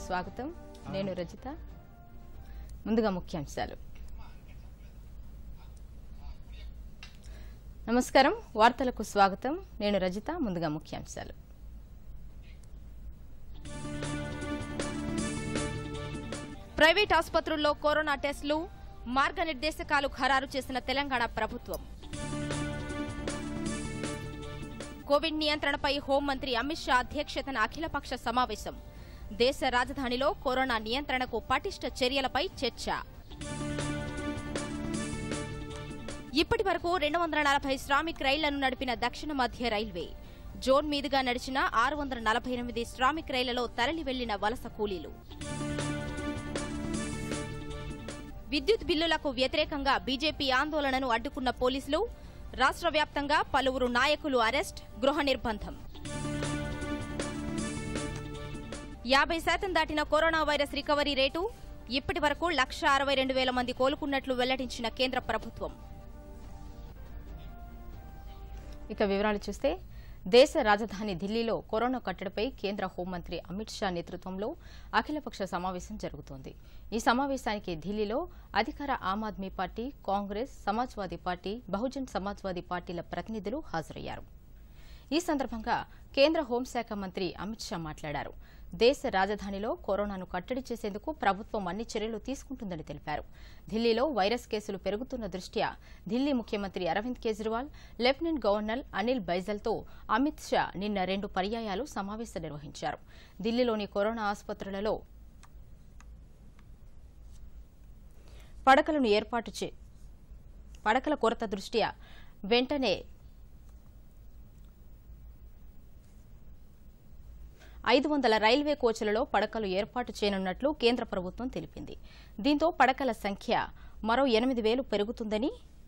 స్వాగతం నేను రజిత ముందుగా ముఖ్యాంశాలు నమస్కారం వార్తలకు స్వాగతం నేను రజిత ముందుగా ముఖ్యాంశాలు ప్రైవేట్ ఆసుపత్రుల్లో కరోనా టెస్టులు మార్గనిర్దేశకాలు ఖరారు చేసిన తెలంగాణ ప్రభుత్వం కోవిడ్ నియంత్రణపై హోంమంత్రి అమిత్ షా అధ్యక్షతన అఖిలపక్ష సమావేశం దేశ రాజధానిలో కరోనా నియంత్రణకు పటిష్ట చర్యలపై చర్చ ఇప్పటి వరకు రెండు వందల నలభై శ్రామిక్ రైళ్లను నడిపిన దక్షిణ మధ్య రైల్వే జోన్ మీదుగా నడిచిన ఆరు వందల నలభై ఎనిమిది శ్రామిక్ రైళ్లలో తరలి వెళ్లిన వలస కూలీలు విద్యుత్ బిల్లులకు వ్యతిరేకంగా బీజేపీ ఆందోళనను అడ్డుకున్న పోలీసులు రాష్ట్ర వ్యాప్తంగా పలువురు నాయకులు అరెస్ట్ గృహ నిర్బంధం యాభై శాతం దాటిన కరోనా వైరస్ రికవరీ రేటు ఇప్పటి వరకు లక్ష అరవై రెండు వేల మంది కోలుకున్నట్లు వెల్లడించిన కేంద్ర ప్రభుత్వం ఇక వివరాలు చూస్తే దేశ రాజధాని ఢిల్లీలో కరోనా కట్టడిపై కేంద్ర హోంమంత్రి అమిత్ షా నేతృత్వంలో అఖిలపక్ష సమావేశం జరుగుతోంది ఈ సమావేశానికి ఢిల్లీలో అధికార ఆమ్ ఆద్మీ పార్టీ కాంగ్రెస్ సమాజ్వాదీ పార్టీ బహుజన్ సమాజ్వాదీ పార్టీల ప్రతినిధులు హాజరయ్యారు ఈ సందర్భంగా కేంద్ర హోంశాఖ మంత్రి అమిత్ షా మాట్లాడారు దేశ రాజధానిలో కరోనాను కట్టడి చేసేందుకు ప్రభుత్వం అన్ని చర్యలు తీసుకుంటుందని తెలిపారు ఢిల్లీలో వైరస్ కేసులు పెరుగుతున్న దృష్ట్యా ఢిల్లీ ముఖ్యమంత్రి అరవింద్ కేజ్రీవాల్ లెఫ్టినెంట్ గవర్నర్ అనిల్ బైజల్తో అమిత్ షా నిన్న రెండు పర్యాయాలు సమావేశం నిర్వహించారు ఢిల్లీలోని కరోనా ఆసుపత్రులలో పడకలను ఏర్పాటు చే పడకల కొరత దృష్ట్యా వెంటనే ఐదు వందల రైల్వే కోచ్లలో పడకలు ఏర్పాటు చేయనున్నట్లు కేంద్ర ప్రభుత్వం తెలిపింది దీంతో పడకల సంఖ్య మరో ఎనిమిది వేలు పెరుగుతుందని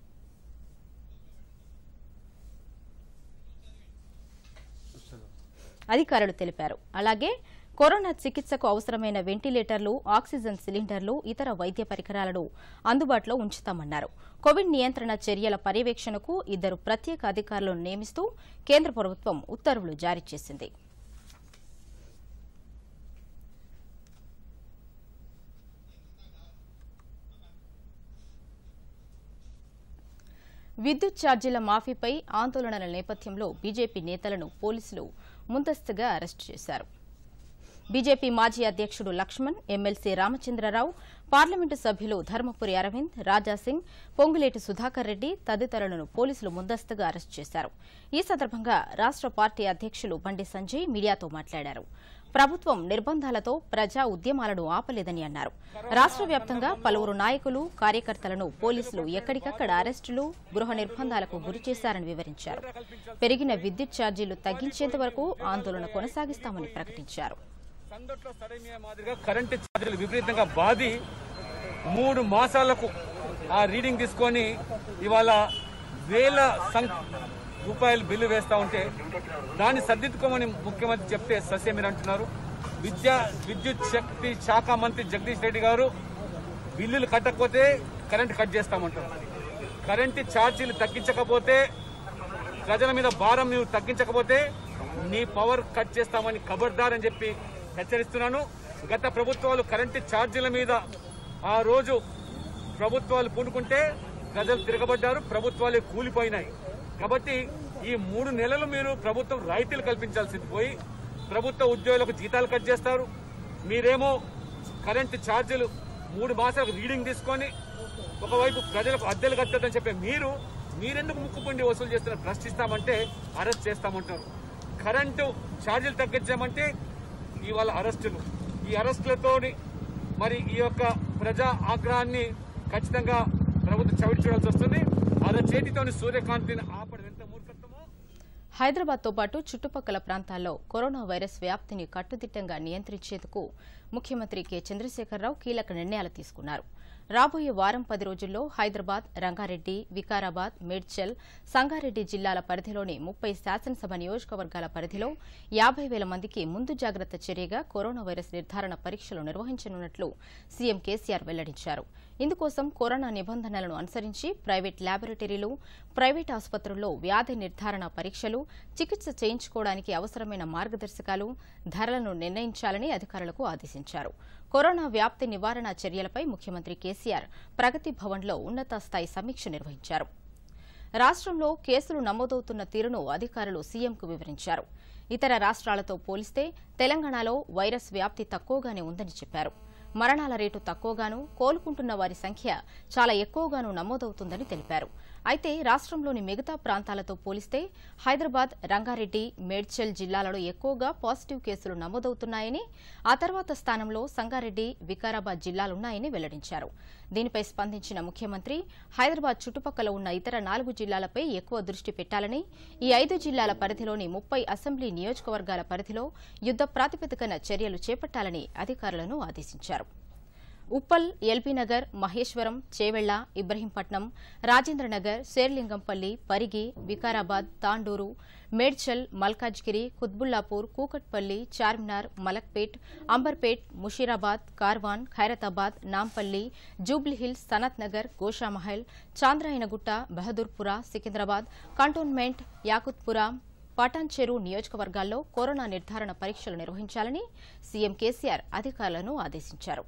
అధికారులు తెలిపారు అలాగే కరోనా చికిత్సకు అవసరమైన వెంటిలేటర్లు ఆక్సిజన్ సిలిండర్లు ఇతర వైద్య పరికరాలను అందుబాటులో ఉంచుతామన్నారు కోవిడ్ నియంత్రణ చర్యల పర్యవేక్షణకు ఇద్దరు ప్రత్యేక అధికారులను నియమిస్తూ కేంద్ర ప్రభుత్వం ఉత్తర్వులు జారీ చేసింది విద్యుత్ ఛార్జీల మాఫీపై ఆందోళనల నేపథ్యంలో బీజేపీ నేతలను పోలీసులు ముందస్తుగా అరెస్టు చేశారు బీజేపీ మాజీ అధ్యక్షుడు లక్ష్మణ్ ఎమ్మెల్సీ రామచంద్రరావు పార్లమెంటు సభ్యులు ధర్మపురి అరవింద్ రాజాసింగ్ పొంగులేటి సుధాకర్ రెడ్డి తదితరులను పోలీసులు ముందస్తుగా అరెస్టు చేశారు ఈ సందర్భంగా రాష్ట పార్టీ అధ్యక్షులు బండి సంజయ్ మీడియాతో మాట్లాడారు ప్రభుత్వం నిర్బంధాలతో ప్రజా ఉద్యమాలను ఆపలేదని అన్నారు రాష్ట్ర వ్యాప్తంగా పలువురు నాయకులు కార్యకర్తలను పోలీసులు ఎక్కడికక్కడ అరెస్టులు గృహ నిర్బంధాలకు గురి చేశారని వివరించారు పెరిగిన విద్యుత్ ఛార్జీలు తగ్గించేంత వరకు ఆందోళన కొనసాగిస్తామని ప్రకటించారు సందట్లో సడమియా మాదిరిగా కరెంటు ఛార్జీలు విపరీతంగా బాధి మూడు మాసాలకు ఆ రీడింగ్ తీసుకొని ఇవాళ వేల సం రూపాయలు బిల్లు వేస్తా ఉంటే దాన్ని సర్దిద్దుకోమని ముఖ్యమంత్రి చెప్తే సస్య మీరు అంటున్నారు విద్యా విద్యుత్ శక్తి శాఖ మంత్రి జగదీష్ రెడ్డి గారు బిల్లులు కట్టకపోతే కరెంట్ కట్ చేస్తామంటారు కరెంటు ఛార్జీలు తగ్గించకపోతే ప్రజల మీద భారం నువ్వు తగ్గించకపోతే నీ పవర్ కట్ చేస్తామని ఖబర్దార్ అని చెప్పి హెచ్చరిస్తున్నాను గత ప్రభుత్వాలు కరెంటు ఛార్జీల మీద ఆ రోజు ప్రభుత్వాలు పూనుకుంటే ప్రజలు తిరగబడ్డారు ప్రభుత్వాలే కూలిపోయినాయి కాబట్టి ఈ మూడు నెలలు మీరు ప్రభుత్వం రాయితీలు కల్పించాల్సింది పోయి ప్రభుత్వ ఉద్యోగులకు జీతాలు కట్ చేస్తారు మీరేమో కరెంటు ఛార్జీలు మూడు మాసాలకు రీడింగ్ తీసుకొని ఒకవైపు ప్రజలకు అద్దెలు కట్టదని చెప్పే మీరు మీరెందుకు ముక్కుపుండి వసూలు చేస్తున్న ప్రశ్నిస్తామంటే అరెస్ట్ చేస్తామంటారు కరెంటు ఛార్జీలు తగ్గించామంటే ఇవాళ అరెస్టులు ఈ అరెస్టులతోని మరి ఈ యొక్క ప్రజా ఆగ్రహాన్ని ఖచ్చితంగా ప్రభుత్వం చవిటి చూడాల్సి వస్తుంది అదే చేతితోని సూర్యకాంతిని ఆపడం ఎంత మూర్ఖత్వమో హైదరాబాద్తో పాటు చుట్టుపక్కల ప్రాంతాల్లో కరోనా వైరస్ వ్యాప్తిని కట్టుదిట్టంగా నియంత్రించేందుకు ముఖ్యమంత్రి కె చంద్రశేఖరరావు కీలక నిర్ణయాలు తీసుకున్నారు రాబోయే వారం పది రోజుల్లో హైదరాబాద్ రంగారెడ్డి వికారాబాద్ మేడ్చల్ సంగారెడ్డి జిల్లాల పరిధిలోని ముప్పై శాసనసభ నియోజకవర్గాల పరిధిలో యాభై వేల మందికి ముందు జాగ్రత్త చర్యగా కరోనా వైరస్ నిర్ధారణ పరీక్షలు నిర్వహించనున్నట్లు సీఎం కేసీఆర్ వెల్లడించారు ఇందుకోసం కరోనా నిబంధనలను అనుసరించి ప్రైవేట్ ల్యాబొరేటరీలు ప్రైవేట్ ఆసుపత్రుల్లో వ్యాధి నిర్ధారణ పరీక్షలు చికిత్స చేయించుకోవడానికి అవసరమైన మార్గదర్శకాలు ధరలను నిర్ణయించాలని అధికారులకు ఆదేశించారు కరోనా వ్యాప్తి నివారణ చర్యలపై ముఖ్యమంత్రి కేసీఆర్ ప్రగతి భవన్లో ఉన్నతస్థాయి సమీక్ష నిర్వహించారు రాష్ట్రంలో కేసులు నమోదవుతున్న తీరును అధికారులు సీఎంకు వివరించారు ఇతర రాష్ట్రాలతో పోలిస్తే తెలంగాణలో వైరస్ వ్యాప్తి తక్కువగానే ఉందని చెప్పారు మరణాల రేటు తక్కువగాను కోలుకుంటున్న వారి సంఖ్య చాలా ఎక్కువగాను నమోదవుతుందని తెలిపారు అయితే రాష్ట్రంలోని మిగతా ప్రాంతాలతో పోలిస్తే హైదరాబాద్ రంగారెడ్డి మేడ్చల్ జిల్లాలలో ఎక్కువగా పాజిటివ్ కేసులు నమోదవుతున్నాయని ఆ తర్వాత స్థానంలో సంగారెడ్డి వికారాబాద్ జిల్లాలున్నాయని వెల్లడించారు దీనిపై స్పందించిన ముఖ్యమంత్రి హైదరాబాద్ చుట్టుపక్కల ఉన్న ఇతర నాలుగు జిల్లాలపై ఎక్కువ దృష్టి పెట్టాలని ఈ ఐదు జిల్లాల పరిధిలోని ముప్పై అసెంబ్లీ నియోజకవర్గాల పరిధిలో యుద్ద ప్రాతిపదికన చర్యలు చేపట్టాలని అధికారులను ఆదేశించారు ఉప్పల్ ఎల్బీనగర్ మహేశ్వరం చేవెళ్ల ఇబ్రహీంపట్నం రాజేంద్రనగర్ శేర్లింగంపల్లి పరిగి వికారాబాద్ తాండూరు మేడ్చల్ మల్కాజ్గిరి కుత్బుల్లాపూర్ కూకట్పల్లి చార్మినార్ మలక్పేట్ అంబర్పేట్ ముషీరాబాద్ కార్వాన్ ఖైరతాబాద్ నాంపల్లి జూబ్లీహిల్స్ సనత్ నగర్ గోషామహల్ చాంద్రాయనగుట్ట బహదూర్పుర సికింద్రాబాద్ కంటోన్మెంట్ యాకుత్పుర పటాన్చెరు నియోజకవర్గాల్లో కరోనా నిర్ధారణ పరీక్షలు నిర్వహించాలని సీఎం కేసీఆర్ అధికారులను ఆదేశించారు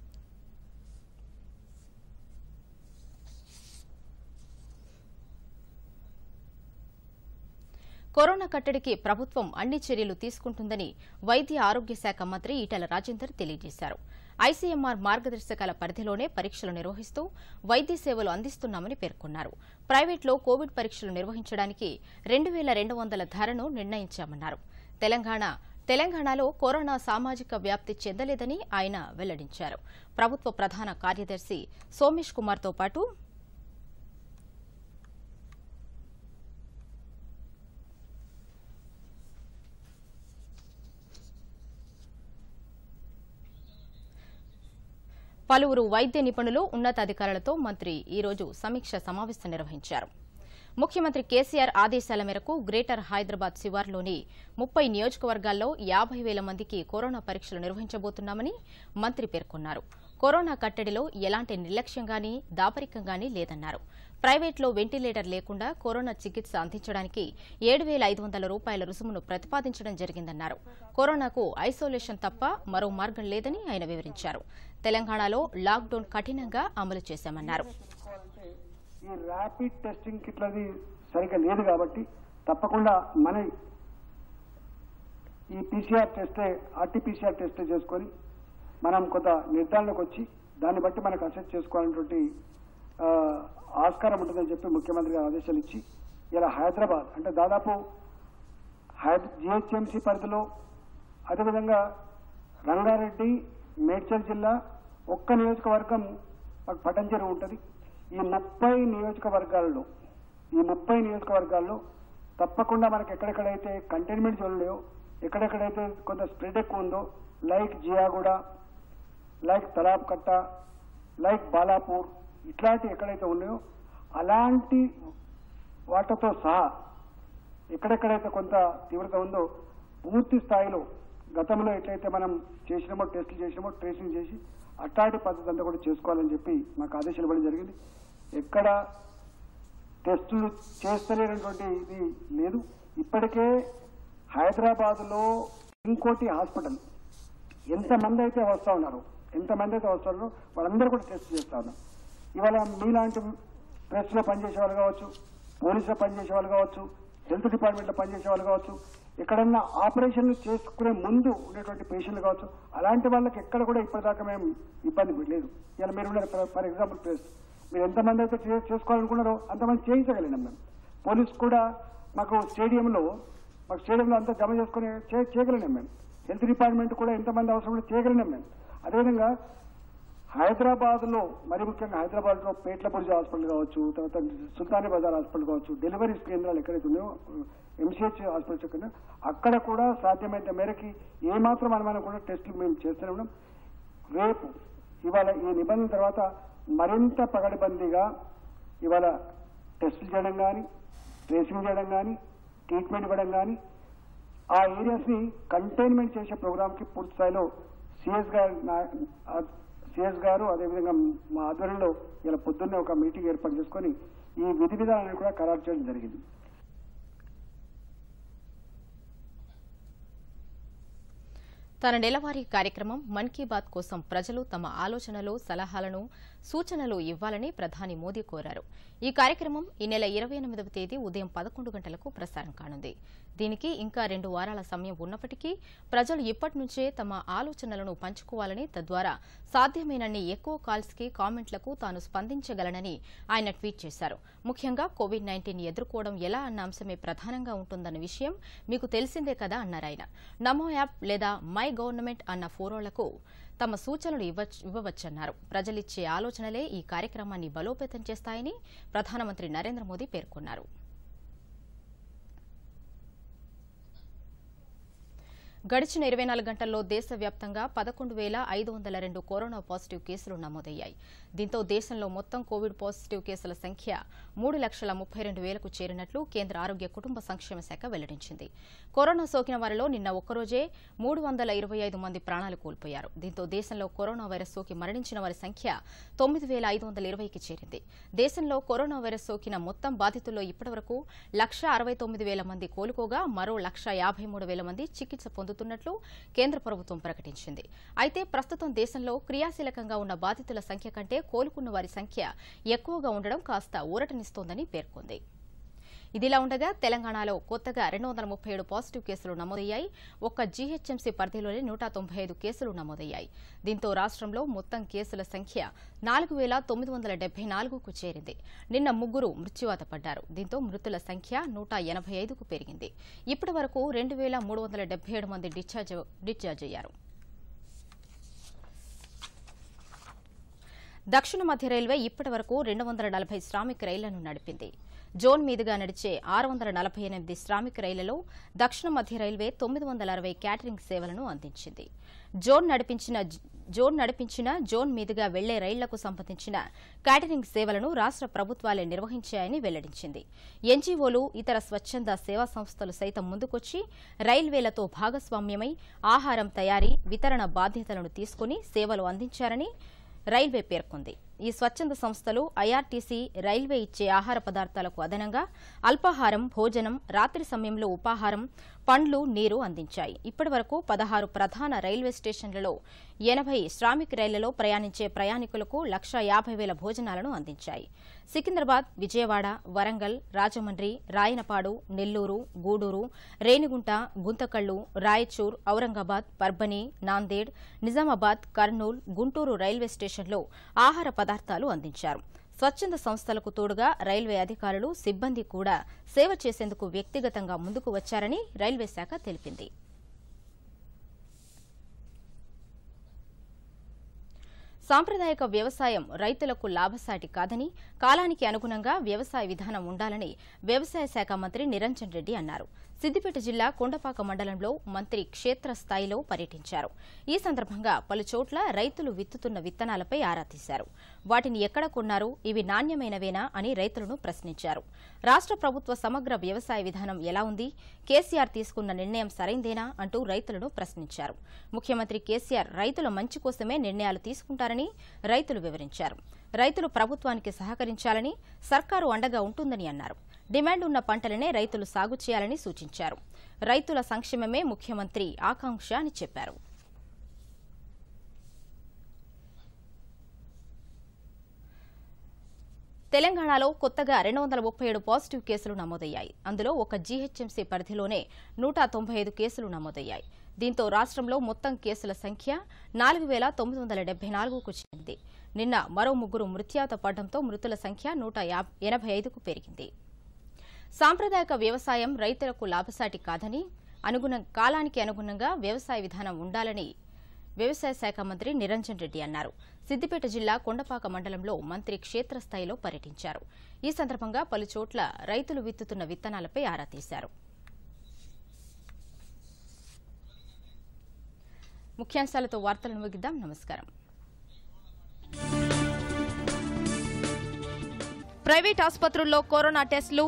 కరోనా కట్టడికి ప్రభుత్వం అన్ని చర్యలు తీసుకుంటుందని వైద్య ఆరోగ్య శాఖ మంత్రి ఈటెల రాజేందర్ తెలియజేశారు ఐసీఎంఆర్ మార్గదర్శకాల పరిధిలోనే పరీక్షలు నిర్వహిస్తూ వైద్య సేవలు అందిస్తున్నామని పేర్కొన్నారు ప్రైవేట్లో కోవిడ్ పరీక్షలు నిర్వహించడానికి రెండు వేల రెండు వందల ధరను నిర్ణయించామన్నారు తెలంగాణ తెలంగాణలో కరోనా సామాజిక వ్యాప్తి చెందలేదని ఆయన వెల్లడించారు ప్రభుత్వ ప్రధాన కార్యదర్శి సోమేష్ కుమార్తో పాటు పలువురు వైద్య నిపుణులు ఉన్నతాధికారులతో మంత్రి ఈ రోజు సమీక్ష సమావేశం నిర్వహించారు ముఖ్యమంత్రి కేసీఆర్ ఆదేశాల మేరకు గ్రేటర్ హైదరాబాద్ శివార్లోని ముప్పై నియోజకవర్గాల్లో యాభై వేల మందికి కరోనా పరీక్షలు నిర్వహించబోతున్నామని మంత్రి పేర్కొన్నారు కరోనా కట్టడిలో ఎలాంటి నిర్లక్ష్యం గానీ దాపరికం గానీ లేదన్నారు ప్రైవేట్లో వెంటిలేటర్ లేకుండా కరోనా చికిత్స అందించడానికి ఏడు వేల ఐదు వందల రూపాయల రుసుమును ప్రతిపాదించడం జరిగిందన్నారు కరోనాకు ఐసోలేషన్ తప్ప మరో మార్గం లేదని ఆయన వివరించారు తెలంగాణలో లాక్డౌన్ కఠినంగా అమలు చేశామన్నారు చేసుకోవాలంటే ఈ ర్యాపిడ్ టెస్టింగ్ కిట్లది సరిగ్గా లేదు కాబట్టి తప్పకుండా మన ఈ పీసీఆర్ టెస్టే ఆర్టీపీసీఆర్ టెస్టే చేసుకొని మనం కొంత నిర్ధారణకు వచ్చి దాన్ని బట్టి మనకు అసెస్ చేసుకోవాలన్నటువంటి ఆ, ఆస్కారం ఉంటుందని చెప్పి ముఖ్యమంత్రి గారు ఆదేశాలు ఇచ్చి ఇలా హైదరాబాద్ అంటే దాదాపు జిహెచ్ఎంసీ పరిధిలో అదేవిధంగా రంగారెడ్డి మేడ్చల్ జిల్లా ఒక్క నియోజకవర్గం మాకు పటంచెరు ఉంటుంది ఈ ముప్పై నియోజకవర్గాల్లో ఈ ముప్పై నియోజకవర్గాల్లో తప్పకుండా మనకి ఎక్కడెక్కడైతే కంటైన్మెంట్ జోన్ ఉన్నాయో ఎక్కడెక్కడైతే కొంత స్ప్రెడ్ ఎక్కువ ఉందో లైక్ జియాగూడ లైక్ తలాబ్ కట్ట లైక్ బాలాపూర్ ఇట్లాంటి ఎక్కడైతే ఉన్నాయో అలాంటి వాటితో సహా ఎక్కడెక్కడైతే కొంత తీవ్రత ఉందో పూర్తి స్థాయిలో గతంలో ఎట్లయితే మనం చేసినామో టెస్టులు చేసినామో ట్రేసింగ్ చేసి అట్లాంటి పద్ధతి అంతా కూడా చేసుకోవాలని చెప్పి మాకు ఆదేశాలు ఇవ్వడం జరిగింది ఎక్కడ టెస్టులు చేస్తలేనటువంటి ఇది లేదు ఇప్పటికే హైదరాబాద్లో ఇంకోటి హాస్పిటల్ ఎంతమంది అయితే వస్తా ఉన్నారు ఎంతమంది అయితే వస్తా ఉన్నారో వాళ్ళందరూ కూడా టెస్ట్ చేస్తా ఉన్నారు ఇవాళ మీలాంటి ప్రెస్లో పనిచేసే వాళ్ళు కావచ్చు పోలీసులో పనిచేసే వాళ్ళు కావచ్చు హెల్త్ డిపార్ట్మెంట్లో పనిచేసే వాళ్ళు కావచ్చు ఎక్కడన్నా ఆపరేషన్లు చేసుకునే ముందు ఉండేటువంటి పేషెంట్లు కావచ్చు అలాంటి వాళ్ళకి ఎక్కడ కూడా ఇప్పటిదాకా మేము ఇబ్బంది లేదు ఇలా మీరు ఉన్నారు ఫర్ ఎగ్జాంపుల్ ప్రెస్ మీరు ఎంతమంది అయితే చే- చేసుకోవాలనుకున్నారో అంతమంది చేయించగలిగినాం మేము పోలీస్ కూడా మాకు స్టేడియంలో మాకు స్టేడియంలో అంతా జమ చేసుకుని చే- చేయగలిగినాం మేము హెల్త్ డిపార్ట్మెంట్ కూడా ఎంతమంది అవసరం ఉంటే చేయగలిగినాం మేము అదేవిధంగా హైదరాబాద్ లో మరి ముఖ్యంగా హైదరాబాద్ లో పేట్ల బుర్జ హాస్పిటల్ కావచ్చు తర్వాత సుల్తానీ బజార్ హాస్పిటల్ కావచ్చు డెలివరీ కేంద్రాలు ఎక్కడైతే ఉన్నాయో ఎంసీహెచ్ హాస్పిటల్స్ ఎక్కడ ఉన్నాయో, అక్కడ కూడా సాధ్యమైనంత మేరకి ఏమాత్రం అనుమానం కూడా టెస్టులు మేము చేస్తూనే ఉన్నాం రేపు ఇవాళ ఈ నిబంధన తర్వాత మరింత పగడబందీగా ఇవాళ టెస్టులు చేయడం కానీ ట్రేసింగ్ చేయడం కానీ ట్రీట్మెంట్ ఇవ్వడం కానీ ఆ ఏరియాస్ ని కంటైన్మెంట్ చేసే ప్రోగ్రామ్ కి పూర్తి స్థాయిలో సిఎస్ గారి సిఎస్ గారు అదేవిధంగా మా ఆధ్వర్యంలో ఇలా పొద్దున్నే ఒక మీటింగ్ ఏర్పాటు చేసుకొని ఈ విధి విధానాన్ని కూడా ఖరారు చేయడం జరిగింది తన నెలవారీ కార్యక్రమం మన్ కీ బాత్ కోసం ప్రజలు తమ ఆలోచనలు సలహాలను సూచనలు ఇవ్వాలని ప్రధాని మోదీ కోరారు ఈ కార్యక్రమం ఈ నెల ఇరవై ఎనిమిదవ తేదీ ఉదయం పదకొండు గంటలకు ప్రసారం కానుంది దీనికి ఇంకా రెండు వారాల సమయం ఉన్నప్పటికీ ప్రజలు ఇప్పటి నుంచే తమ ఆలోచనలను పంచుకోవాలని తద్వారా సాధ్యమైనన్ని ఎక్కువ కాల్స్ కి కామెంట్లకు తాను స్పందించగలనని ఆయన ట్వీట్ చేశారు ముఖ్యంగా కోవిడ్ నైన్టీన్ ఎదుర్కోవడం ఎలా అన్న అంశమే ప్రధానంగా ఉంటుందన్న విషయం మీకు తెలిసిందే కదా అన్నారు ఆయన నమో యాప్ లేదా మై గవర్నమెంట్ అన్న ఫోరోలకు తమ సూచనలు ఇవ్వచ్- ఇవ్వవచ్చన్నారు ప్రజలిచ్చే ఆలోచనలే ఈ కార్యక్రమాన్ని బలోపేతం చేస్తాయని ప్రధానమంత్రి నరేంద్ర మోదీ పేర్కొన్నారు గడిచిన ఇరవై నాలుగు గంటల్లో దేశవ్యాప్తంగా పదకొండు వేల ఐదు వందల రెండు కరోనా పాజిటివ్ కేసులు నమోదయ్యాయి దీంతో దేశంలో మొత్తం కోవిడ్ పాజిటివ్ కేసుల సంఖ్య మూడు లక్షల ముప్పై రెండు వేలకు చేరినట్లు కేంద్ర ఆరోగ్య కుటుంబ సంక్షేమ శాఖ వెల్లడించింది కరోనా సోకిన వారిలో నిన్న ఒక్కరోజే మూడు వందల ఇరవై ఐదు మంది ప్రాణాలు కోల్పోయారు దీంతో దేశంలో కరోనా వైరస్ సోకి మరణించిన వారి సంఖ్య తొమ్మిది వేల ఐదు వందల ఇరవైకి చేరింది దేశంలో కరోనా వైరస్ సోకిన మొత్తం బాధితుల్లో ఇప్పటివరకు లక్ష అరవై తొమ్మిది వేల మంది కోలుకోగా మరో లక్ష యాభై మూడు వేల మంది చికిత్స పొందుతున్నట్లు కేంద్ర ప్రభుత్వం ప్రకటించింది అయితే ప్రస్తుతం దేశంలో క్రియాశీలకంగా ఉన్న బాధితుల సంఖ్య కంటే కోలుకున్న వారి సంఖ్య ఎక్కువగా ఉండడం కాస్త ఊరటనిస్తోందని పేర్కొంది ఇదిలా ఉండగా తెలంగాణలో కొత్తగా రెండు వందల ముప్పై ఏడు పాజిటివ్ కేసులు నమోదయ్యాయి ఒక్క జీహెచ్ఎంసీ పరిధిలోనే నూట తొంభై ఐదు కేసులు నమోదయ్యాయి దీంతో రాష్ట్రంలో మొత్తం కేసుల సంఖ్య నాలుగు వేల తొమ్మిది వందల డెబ్బై నాలుగుకు చేరింది నిన్న ముగ్గురు మృత్యువాత పడ్డారు దీంతో మృతుల సంఖ్య నూట ఎనభై ఐదుకు పెరిగింది ఇప్పటి వరకు రెండు వేల మూడు వందల డెబ్బై ఏడు మంది డిశ్చార్జ్ డిశ్చార్జ్ అయ్యారు దక్షిణ మధ్య రైల్వే ఇప్పటి వరకు రెండు వందల నలభై శ్రామిక్ రైళ్లను నడిపింది జోన్ మీదుగా నడిచే ఆరు వందల నలభై ఎనిమిది శ్రామిక్ రైళ్లలో దక్షిణ మధ్య రైల్వే తొమ్మిది వందల అరవై క్యాటరింగ్ సేవలను అందించింది జోన్ నడిపించిన జోన్ నడిపించిన జోన్ మీదుగా వెళ్లే రైళ్లకు సంబంధించిన క్యాటరింగ్ సేవలను రాష్ట్ర ప్రభుత్వాలే నిర్వహించాయని వెల్లడించింది ఎన్జీఓలు ఇతర స్వచ్ఛంద సేవా సంస్థలు సైతం ముందుకొచ్చి రైల్వేలతో భాగస్వామ్యమై ఆహారం తయారీ వితరణ బాధ్యతలను తీసుకుని సేవలు అందించారని రైల్వే పేర్కొంది ఈ స్వచ్ఛంద సంస్థలు ఐఆర్టీసీ రైల్వే ఇచ్చే ఆహార పదార్థాలకు అదనంగా అల్పాహారం భోజనం రాత్రి సమయంలో ఉపాహారం పండ్లు నీరు అందించాయి ఇప్పటి వరకు పదహారు ప్రధాన రైల్వే స్టేషన్లలో ఎనభై శ్రామిక్ రైళ్లలో ప్రయాణించే ప్రయాణికులకు లక్ష యాభై వేల భోజనాలను అందించాయి సికింద్రాబాద్ విజయవాడ వరంగల్ రాజమండ్రి రాయనపాడు నెల్లూరు గూడూరు రేణిగుంట గుంతకళ్లు రాయచూర్ ఔరంగాబాద్ పర్బని నాందేడ్ నిజామాబాద్ కర్నూల్ గుంటూరు రైల్వే స్టేషన్లో ఆహార పదార్థాలు అందించారు స్వచ్ఛంద సంస్థలకు తోడుగా రైల్వే అధికారులు సిబ్బంది కూడా సేవ చేసేందుకు వ్యక్తిగతంగా ముందుకు వచ్చారని రైల్వే శాఖ తెలిపింది సాంప్రదాయక వ్యవసాయం రైతులకు లాభసాటి కాదని కాలానికి అనుగుణంగా వ్యవసాయ విధానం ఉండాలని వ్యవసాయ శాఖ మంత్రి నిరంజన్ రెడ్డి అన్నారు సిద్దిపేట జిల్లా కొండపాక మండలంలో మంత్రి క్షేత్రస్థాయిలో పర్యటించారు ఈ సందర్భంగా పలు చోట్ల రైతులు విత్తుతున్న విత్తనాలపై ఆరా తీశారు వాటిని ఎక్కడ కొన్నారు ఇవి నాణ్యమైనవేనా అని రైతులను ప్రశ్నించారు రాష్ట్ర ప్రభుత్వ సమగ్ర వ్యవసాయ విధానం ఎలా ఉంది కేసీఆర్ తీసుకున్న నిర్ణయం సరైందేనా అంటూ రైతులను ప్రశ్నించారు ముఖ్యమంత్రి కేసీఆర్ రైతుల మంచి కోసమే నిర్ణయాలు తీసుకుంటారని రైతులు వివరించారు రైతులు ప్రభుత్వానికి సహకరించాలని సర్కారు అండగా ఉంటుందని అన్నారు డిమాండ్ ఉన్న పంటలనే రైతులు సాగు చేయాలని సూచించారు రైతుల సంక్షేమమే ముఖ్యమంత్రి ఆకాంక్ష అని చెప్పారు తెలంగాణలో కొత్తగా రెండు వందల ముప్పై ఏడు పాజిటివ్ కేసులు నమోదయ్యాయి అందులో ఒక జీహెచ్ఎంసీ పరిధిలోనే నూట తొంభై ఐదు కేసులు నమోదయ్యాయి దీంతో రాష్ట్రంలో మొత్తం కేసుల సంఖ్య నాలుగు వేల తొమ్మిది వందల డెబ్బై నాలుగుకు చేరింది నిన్న మరో ముగ్గురు మృత్యాత పడడంతో మృతుల సంఖ్య నూట యాబ్- ఎనభై ఐదుకు పెరిగింది సాంప్రదాయక వ్యవసాయం రైతులకు లాభసాటి కాదని అనుగుణ కాలానికి అనుగుణంగా వ్యవసాయ విధానం ఉండాలని వ్యవసాయ శాఖ మంత్రి నిరంజన్ రెడ్డి అన్నారు సిద్దిపేట జిల్లా కొండపాక మండలంలో మంత్రి క్షేత్రస్థాయిలో పర్యటించారు ఈ సందర్భంగా పలు చోట్ల రైతులు విత్తుతున్న విత్తనాలపై ఆరా తీశారు ముఖ్యాంశాలతో వార్తలను ముగిద్దాం నమస్కారం ప్రైవేట్ ఆసుపత్రుల్లో కరోనా టెస్టులు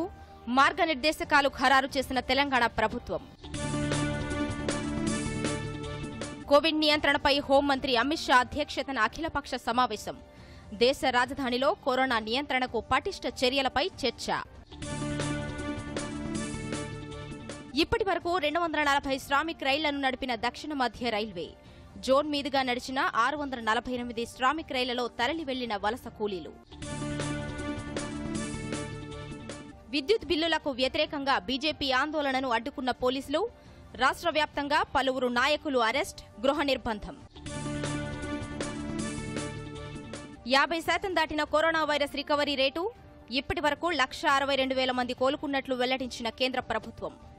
మార్గనిర్దేశకాలు ఖరారు చేసిన తెలంగాణ ప్రభుత్వం కోవిడ్ నియంత్రణపై హోంమంత్రి అమిత్ షా అధ్యక్షతన అఖిలపక్ష సమావేశం దేశ రాజధానిలో కరోనా నియంత్రణకు పటిష్ట చర్యలపై చర్చ ఇప్పటి వరకు రెండు వందల నలభై శ్రామిక్ రైళ్లను నడిపిన దక్షిణ మధ్య రైల్వే జోన్ మీదుగా నడిచిన ఆరు వందల నలభై ఎనిమిది శ్రామిక్ రైళ్లలో తరలి వెళ్లిన వలస కూలీలు విద్యుత్ బిల్లులకు వ్యతిరేకంగా బీజేపీ ఆందోళనను అడ్డుకున్న పోలీసులు రాష్ట్ర వ్యాప్తంగా పలువురు నాయకులు అరెస్ట్ గృహ నిర్బంధం యాభై శాతం దాటిన కరోనా వైరస్ రికవరీ రేటు ఇప్పటి వరకు లక్ష అరవై రెండు వేల మంది కోలుకున్నట్లు వెల్లడించిన కేంద్ర ప్రభుత్వం